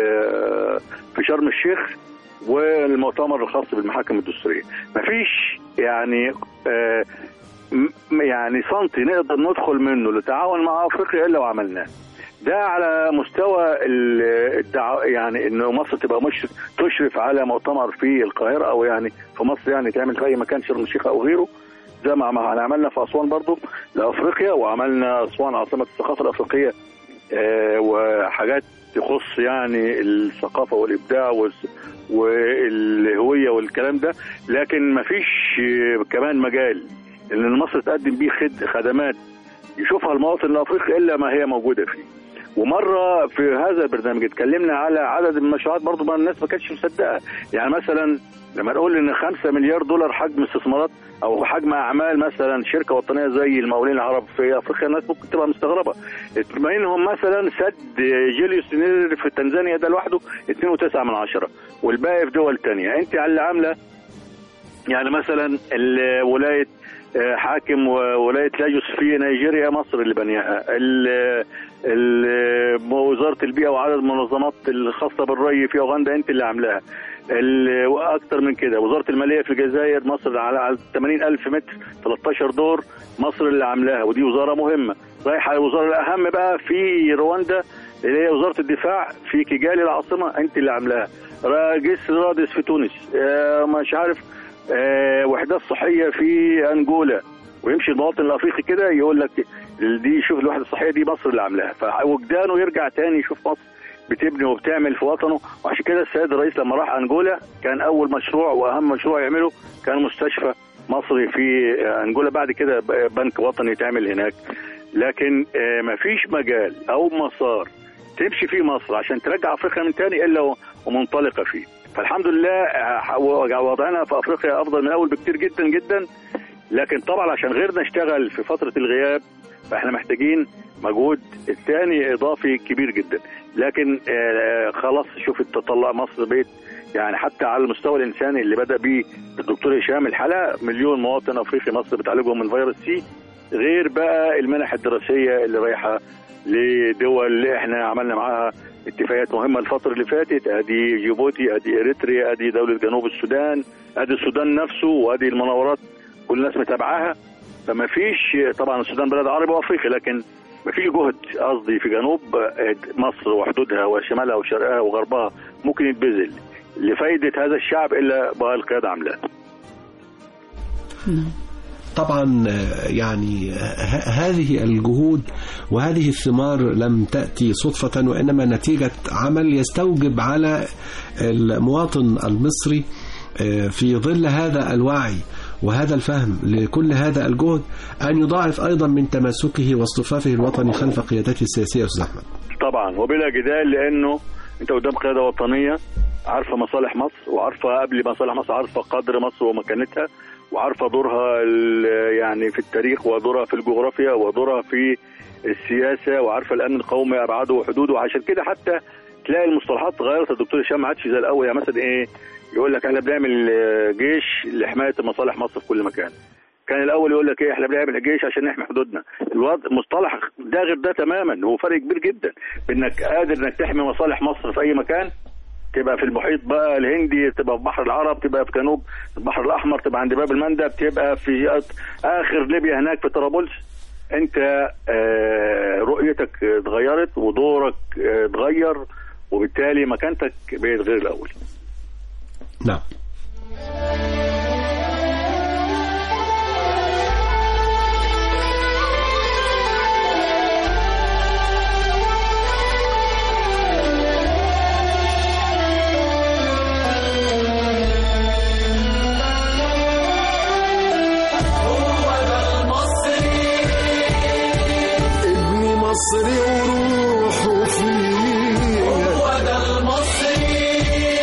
في شرم الشيخ والمؤتمر الخاص بالمحاكم الدستوريه مفيش يعني آه، م- يعني سنتي نقدر ندخل منه للتعاون مع افريقيا الا وعملناه ده على مستوى ال- الدعو يعني انه مصر تبقى مش تشرف على مؤتمر في القاهره او يعني في مصر يعني تعمل في اي مكان شرم الشيخ او غيره زي ما ما عملنا في اسوان برضو لافريقيا وعملنا اسوان عاصمه الثقافه الافريقيه آه، وحاجات تخص يعني الثقافه والابداع والس- والهويه والكلام ده لكن ما فيش كمان مجال ان مصر تقدم بيه خد خدمات يشوفها المواطن الافريقي الا ما هي موجوده فيه ومره في هذا البرنامج اتكلمنا على عدد من المشروعات برضو ما الناس ما كانتش مصدقه يعني مثلا لما نقول ان 5 مليار دولار حجم استثمارات او حجم اعمال مثلا شركه وطنيه زي المقاولين العرب في افريقيا الناس ممكن تبقى مستغربه منهم مثلا سد جيليوس نير في تنزانيا ده لوحده 2.9 من عشرة والباقي في دول تانية انت على اللي عامله يعني مثلا ال- ولايه آه، حاكم ولايه لاجوس في نيجيريا مصر اللي بنيها ال- ال- وزاره البيئه وعدد المنظمات الخاصه بالري في اوغندا انت اللي عاملاها ال- واكتر من كده وزاره الماليه في الجزائر مصر على على 80 الف متر 13 دور مصر اللي عاملاها ودي وزاره مهمه رايحه الوزاره الاهم بقى في رواندا اللي هي وزاره الدفاع في كيجالي العاصمه انت اللي عاملاها را- جسر رادس في تونس آه، مش عارف آه، وحدات صحيه في انجولا ويمشي المواطن الافريقي كده يقول لك دي شوف الوحده الصحيه دي مصر اللي عاملاها فوجدانه يرجع تاني يشوف مصر بتبني وبتعمل في وطنه وعشان كده السيد الرئيس لما راح انجولا كان اول مشروع واهم مشروع يعمله كان مستشفى مصري في انجولا بعد كده بنك وطني يتعمل هناك لكن آه، مفيش مجال او مسار تمشي فيه مصر عشان ترجع افريقيا من تاني الا ومنطلقه فيه فالحمد لله آه، وضعنا في افريقيا افضل من الاول بكتير جدا جدا لكن طبعا عشان غيرنا اشتغل في فتره الغياب فاحنا محتاجين مجهود تاني اضافي كبير جدا لكن آه، خلاص شوف تطلع مصر بيت يعني حتى على المستوى الانساني اللي بدا بيه الدكتور هشام الحلقه مليون مواطن افريقي مصر بتعالجهم من فيروس سي غير بقى المنح الدراسيه اللي رايحه لدول اللي احنا عملنا معاها اتفاقيات مهمه الفتره اللي فاتت ادي جيبوتي ادي اريتريا ادي دوله جنوب السودان ادي السودان نفسه وادي المناورات كل الناس متابعاها فما فيش طبعا السودان بلد عربي وافريقي لكن ما فيش جهد قصدي في جنوب مصر وحدودها وشمالها وشرقها وغربها ممكن يتبذل لفائده هذا الشعب الا بقى القياده عاملاه طبعا آه، يعني ه- هذه الجهود وهذه الثمار لم تأتي صدفة وإنما نتيجة عمل يستوجب على المواطن المصري آه، في ظل هذا الوعي وهذا الفهم لكل هذا الجهد أن يضاعف أيضا من تماسكه واصطفافه الوطني خلف قيادته السياسية يا أستاذ أحمد طبعا وبلا جدال لانه انت قدام قياده وطنيه عارفه مصالح مصر وعارفه قبل مصالح مصر عارفه قدر مصر ومكانتها وعارفه دورها ال- يعني في التاريخ ودورها في الجغرافيا ودورها في السياسه وعارفه الامن القومي ابعاده وحدوده وعشان كده حتى تلاقي المصطلحات اتغيرت الدكتور هشام ما عادش زي الاول يعني مثلا ايه يقول لك احنا بنعمل آه، جيش لحمايه مصالح مصر في كل مكان كان الاول يقول لك ايه احنا بنعمل جيش عشان نحمي حدودنا الوضع مصطلح ده غير ده تماما هو فرق كبير جدا بانك قادر انك تحمي مصالح مصر في اي مكان تبقى في المحيط بقى الهندي تبقى في بحر العرب تبقى في جنوب البحر الاحمر تبقى عند باب المندب تبقى في اخر ليبيا هناك في طرابلس انت آه، رؤيتك اتغيرت ودورك آه، اتغير وبالتالي مكانتك بقت غير الاول نعم ابن مصري وروحه فيه هو ده المصري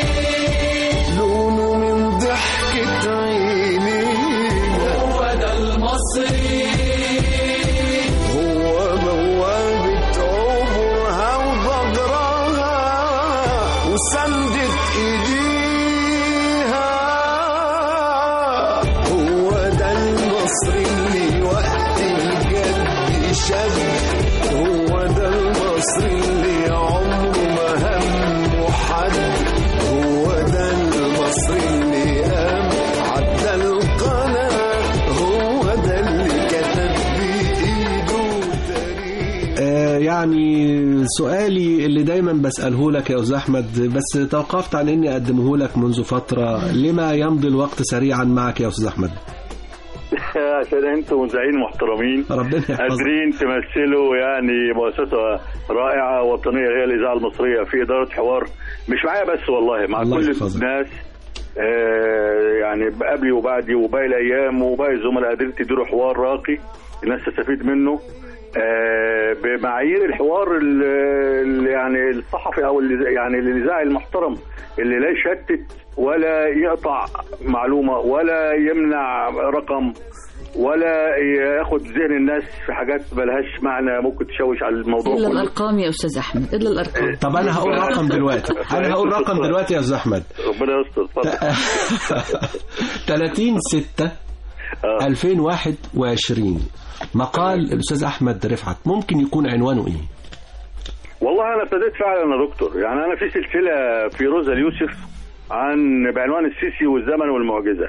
لونه من ضحكة عينيه هو ده المصري هو بوابة عمرها وضجرها وسندت ايديها هو ده المصري اللي وقت الجد شد هو ده المصري اللي عمره ما همه حد هو ده المصري اللي قام عدى القناة هو ده اللي كتب بإيده تاريخ آه، يعني سؤالي اللي دايما بسأله لك يا أستاذ أحمد بس توقفت عن إني أقدمه لك منذ فترة لما يمضي الوقت سريعا معك يا أستاذ أحمد عشان انتم مذيعين محترمين ربنا يحفظك قادرين تمثلوا يعني مؤسسه رائعه وطنيه هي الاذاعه المصريه في اداره حوار مش معايا بس والله مع الله كل يحفظك. الناس آه يعني قبلي وبعدي وباقي الايام وباقي الزملاء قادرين تديروا حوار راقي الناس تستفيد منه آه بمعايير الحوار ال- ال- يعني الصحفي او اللي يعني الاذاعي المحترم اللي لا يشتت ولا يقطع معلومه ولا يمنع رقم ولا ياخد ذهن الناس في حاجات ملهاش معنى ممكن تشوش على الموضوع الا كله الارقام يا استاذ احمد الا الارقام طب أنا هقول رقم دلوقتي أنا هقول رقم دلوقتي يا أستاذ أحمد ربنا يستر اتفضل 30 6 آه. 2021 مقال الأستاذ أحمد رفعت ممكن يكون عنوانه إيه؟ والله انا ابتديت فعلا يا دكتور يعني انا في سلسله في روزا اليوسف عن بعنوان السيسي والزمن والمعجزه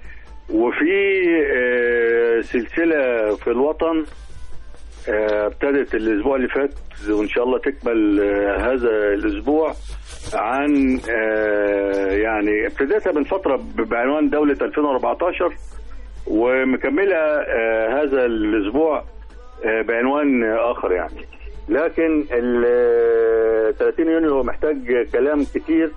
وفي آه، سلسله في الوطن آه، ابتدت الاسبوع اللي فات وان شاء الله تكمل آه، هذا الاسبوع عن آه، يعني ابتديتها من فتره بعنوان دوله 2014 ومكمله آه، هذا الاسبوع آه، بعنوان اخر يعني لكن ال آه، 30 يونيو هو محتاج كلام كتير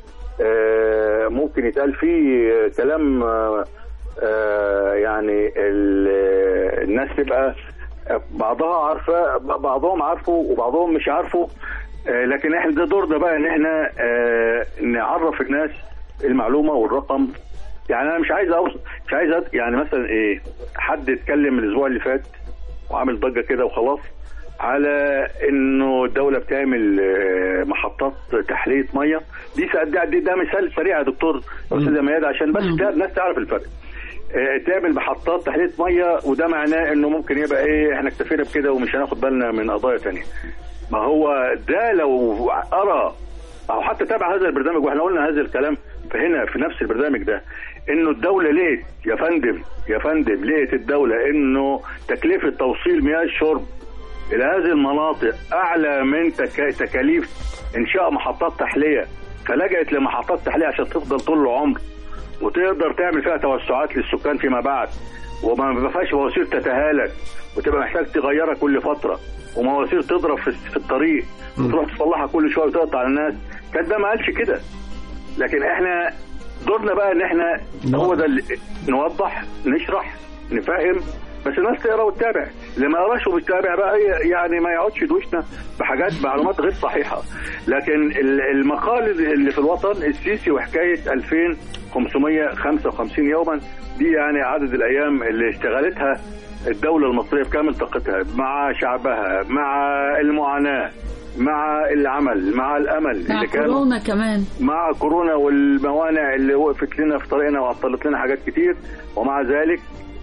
آه، ممكن يتقال فيه كلام آه، آه، يعني ال- آه، الناس تبقى بعضها عارفه بعضهم عارفه وبعضهم مش عارفه آه، لكن احنا ده دورنا بقى ان احنا آه، نعرف الناس المعلومه والرقم يعني انا مش عايز اوصل مش عايز أت- يعني مثلا ايه حد اتكلم الاسبوع اللي فات وعامل ضجه كده وخلاص على انه الدوله بتعمل آه، محطات تحليه ميه دي س- ده, ده, ده مثال سريع يا دكتور استاذ مياد عشان بس تع- الناس تعرف الفرق آه، تعمل محطات تحليه ميه وده معناه انه ممكن يبقى ايه احنا اكتفينا بكده ومش هناخد بالنا من قضايا تانية ما هو ده لو ارى او حتى تابع هذا البرنامج واحنا قلنا هذا الكلام فهنا في نفس البرنامج ده انه الدوله لقيت يا فندم يا فندم لقيت الدوله انه تكلفه توصيل مياه الشرب الى هذه المناطق اعلى من تك- تكاليف انشاء محطات تحليه فلجأت لمحطات تحليه عشان تفضل طول العمر وتقدر تعمل فيها توسعات للسكان فيما بعد وما ما فيهاش مواسير تتهالك وتبقى محتاج تغيرها كل فتره ومواسير تضرب في في الطريق وتروح تصلحها كل شويه وتقطع على الناس كان ده ما قالش كده لكن احنا دورنا بقى ان احنا هو ده اللي نوضح نشرح نفهم بس الناس تقرا وتتابع اللي ما قراش وبيتابع بقى يعني ما يقعدش يدوشنا بحاجات معلومات غير صحيحه لكن ال- المقال اللي في الوطن السيسي وحكايه 2555 يوما دي يعني عدد الايام اللي اشتغلتها الدوله المصريه بكامل طاقتها مع شعبها مع المعاناه مع العمل مع الامل مع اللي كان كورونا كمان مع كورونا والموانع اللي وقفت لنا في طريقنا وعطلت لنا حاجات كتير ومع ذلك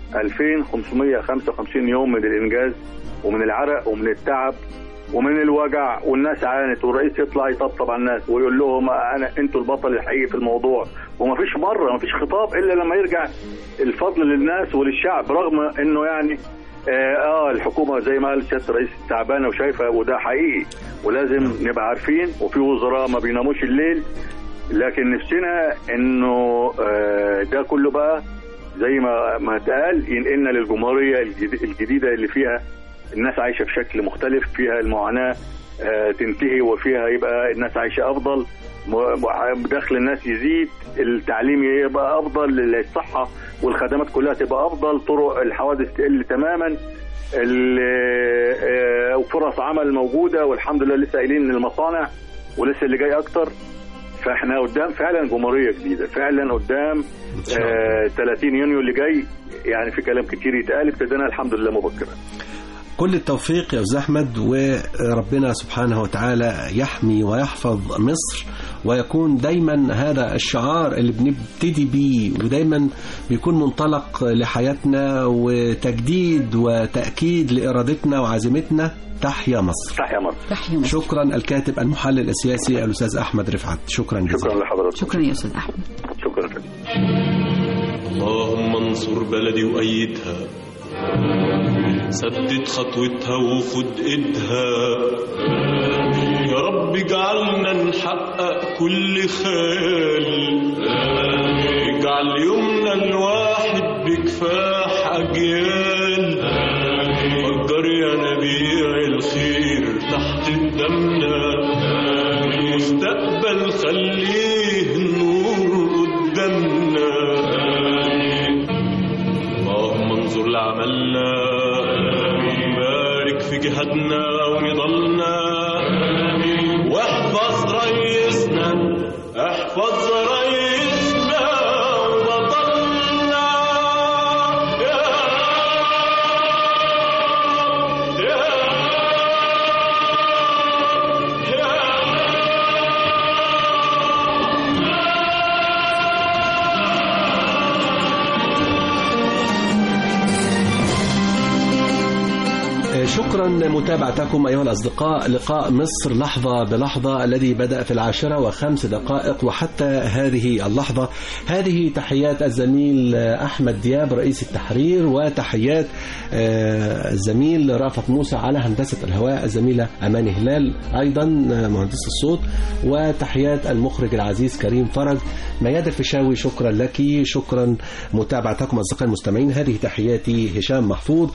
2555 يوم من الانجاز ومن العرق ومن التعب ومن الوجع والناس عانت والرئيس يطلع يطبطب على الناس ويقول لهم انا انتوا البطل الحقيقي في الموضوع ومفيش مره مفيش خطاب الا لما يرجع الفضل للناس وللشعب رغم انه يعني اه, آه الحكومه زي ما قال سياده الرئيس تعبانه وشايفه وده حقيقي ولازم نبقى عارفين وفي وزراء ما بيناموش الليل لكن نفسنا انه آه ده كله بقى زي ما ما اتقال ينقلنا للجمهوريه الجديد- الجديده اللي فيها الناس عايشه بشكل مختلف فيها المعاناه آه، تنتهي وفيها يبقى الناس عايشه افضل م- دخل الناس يزيد التعليم يبقى افضل الصحه والخدمات كلها تبقى افضل طرق الحوادث تقل تماما ال- آه، وفرص عمل موجوده والحمد لله لسه قايلين ان المصانع ولسه اللي جاي اكتر فاحنا قدام فعلا جمهوريه جديده فعلا قدام آه 30 يونيو اللي جاي يعني في كلام كتير يتقال ابتدينا الحمد لله مبكرا كل التوفيق يا أستاذ أحمد وربنا سبحانه وتعالى يحمي ويحفظ مصر ويكون دايما هذا الشعار اللي بنبتدي بيه ودايما بيكون منطلق لحياتنا وتجديد وتأكيد لإرادتنا وعزيمتنا تحيا مصر تحيا مصر تحيا مصر شكرا الكاتب المحلل السياسي الأستاذ أحمد رفعت شكرا جزيلا شكرا لحضرتك شكرا يا استاذ احمد شكرا اللهم انصر بلدي وأيدها سدد خطوتها وخد ايدها يا رب اجعلنا نحقق كل خيال اجعل يومنا الواحد بكفاح اجيال فجر يا نبيع الخير تحت قدامنا المستقبل خليه النور قدامنا اللهم انظر لعملنا بارك في جهادنا ونضالنا واحفظ رئيسنا احفظ رئيسنا وبطلنا يا يا شكرا متابعتكم أيها الأصدقاء لقاء مصر لحظة بلحظة الذي بدأ في العاشرة وخمس دقائق وحتى هذه اللحظة هذه تحيات الزميل أحمد دياب رئيس التحرير وتحيات آه، الزميل رأفت موسى على هندسة الهواء الزميلة أماني هلال أيضا آه، مهندس الصوت وتحيات المخرج العزيز كريم فرج مياد الفيشاوي شكرا لك شكرا متابعتكم أصدقائي المستمعين هذه تحياتي هشام محفوظ